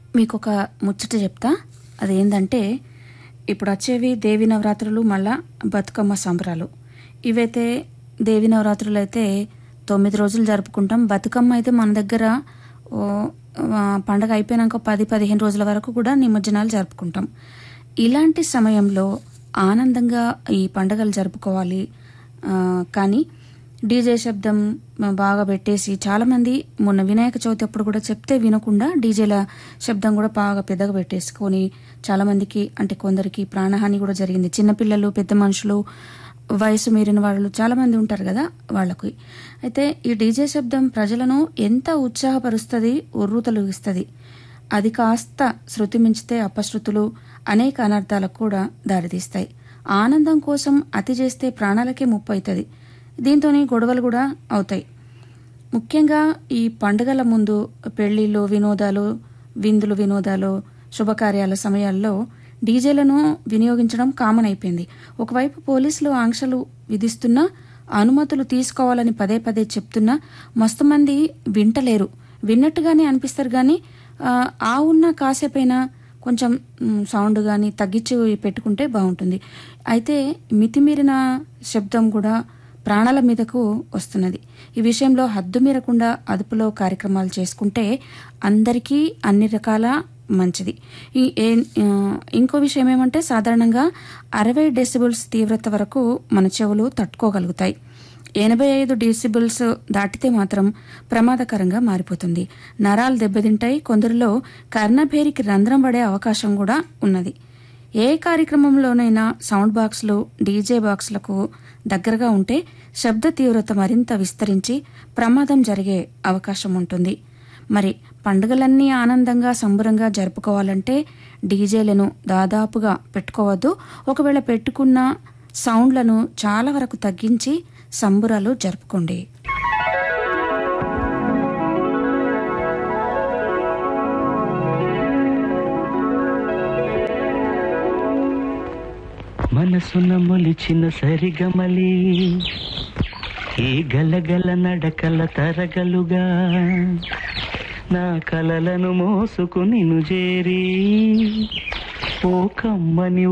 మీకు ఒక ముచ్చట చెప్తా అదేంటంటే ఇప్పుడు వచ్చేవి దేవి నవరాత్రులు మళ్ళా బతుకమ్మ సంబరాలు ఇవైతే దేవి నవరాత్రులు అయితే తొమ్మిది రోజులు జరుపుకుంటాం బతుకమ్మ అయితే మన దగ్గర ఓ, ఆ, పండగ అయిపోయినాక పది పదిహేను రోజుల వరకు కూడా నిమజ్జనాలు జరుపుకుంటాం ఇలాంటి సమయంలో ఆనందంగా ఈ పండగలు జరుపుకోవాలి ఆ, కానీ డీజే శబ్దం బాగా పెట్టేసి చాలామంది మొన్న వినాయక చవితి అప్పుడు కూడా చెప్తే వినకుండా డీజేల శబ్దం కూడా బాగా పెద్దగా పెట్టేసుకొని చాలామందికి అంటే కొందరికి ప్రాణహాని కూడా జరిగింది చిన్నపిల్లలు పెద్ద మనుషులు వయసు మీరిన వాళ్ళు చాలామంది ఉంటారు కదా వాళ్ళకి అయితే ఈ డీజే శబ్దం ప్రజలను ఎంత ఉత్సాహపరుస్తుంది ఉర్రు తొలగిస్తుంది అది కాస్త శృతి మించితే అపశృతులు అనేక అనర్థాలకు కూడా దారితీస్తాయి ఆనందం కోసం అతి చేస్తే ప్రాణాలకే ముప్పు అవుతుంది దీంతో గొడవలు కూడా అవుతాయి ముఖ్యంగా ఈ పండుగల ముందు పెళ్లిళ్ళు వినోదాలు విందులు వినోదాలు శుభకార్యాల సమయాల్లో డీజేలను వినియోగించడం కామన్ అయిపోయింది ఒకవైపు పోలీసులు ఆంక్షలు విధిస్తున్నా అనుమతులు తీసుకోవాలని పదే పదే చెప్తున్నా మస్తు మంది వింటలేరు విన్నట్టుగానే అనిపిస్తారు కానీ ఆ, ఆ ఉన్న కాసేపైనా కొంచెం మ్, సౌండ్ కానీ తగ్గించి పెట్టుకుంటే బాగుంటుంది అయితే మితిమీరిన శబ్దం కూడా ప్రాణాల మీదకు వస్తున్నది ఈ విషయంలో హద్దు మీరకుండా అదుపులో కార్యక్రమాలు చేసుకుంటే అందరికీ అన్ని రకాల మంచిది ఈ ఏ- ఆ, ఇంకో విషయం ఏమంటే సాధారణంగా అరవై డెసిబుల్స్ తీవ్రత వరకు మన చెవులు తట్టుకోగలుగుతాయి ఎనభై ఐదు డెసిబుల్స్ దాటితే మాత్రం ప్రమాదకరంగా మారిపోతుంది నరాలు దెబ్బతింటాయి కొందరిలో కర్ణభేరికి రంధ్రం పడే అవకాశం కూడా ఉన్నది ఏ కార్యక్రమంలోనైనా సౌండ్ బాక్స్లు డీజే బాక్స్లకు దగ్గరగా ఉంటే శబ్ద తీవ్రత మరింత విస్తరించి ప్రమాదం జరిగే అవకాశం ఉంటుంది మరి పండుగలన్నీ ఆనందంగా సంబరంగా జరుపుకోవాలంటే డీజేలను దాదాపుగా పెట్టుకోవద్దు ఒకవేళ పెట్టుకున్న సౌండ్లను చాలా వరకు తగ్గించి సంబురాలు జరుపుకోండి మనసున మొలిచిన సరిగమలి ఈ గలగల నడకల తరగలుగా నా కలలను మోసుకుని చేరి ఓ కమ్మని